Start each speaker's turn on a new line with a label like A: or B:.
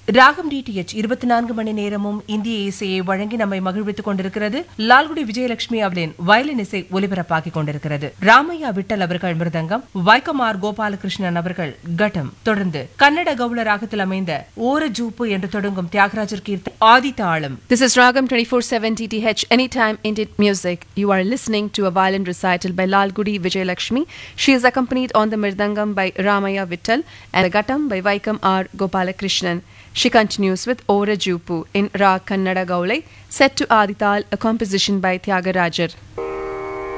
A: ராகம் டிடிஎச் இருபத்தி நான்கு மணி நேரமும் இந்திய இசையை வழங்கி நம்மை மகிழ்வித்துக் கொண்டிருக்கிறது லால்குடி விஜயலட்சுமி அவர்களின் வயலின் இசை ஒலிபரப்பாகிக் கொண்டிருக்கிறது ராமையா விட்டல் அவர்கள் மிருதங்கம் வைக்கமார் கோபாலகிருஷ்ணன் அவர்கள் கட்டம் தொடர்ந்து கன்னட கவுள ராகத்தில் அமைந்த ஓர ஜூப்பு என்று தொடங்கும் தியாகராஜர் கீர்த்தி ஆதி தாளம்
B: This is Ragam 24/7 TTH Anytime Indian Music. You are listening to a violin recital by Lal Gudi Vijay Lakshmi. She is accompanied on the mirdangam by Ramaya Vittal and the ghattam by Vaikam R. Gopalakrishnan. She continues with Ora Jupu in Ra Kannada Gaulai, set to Adital, a composition by Tyagarajar.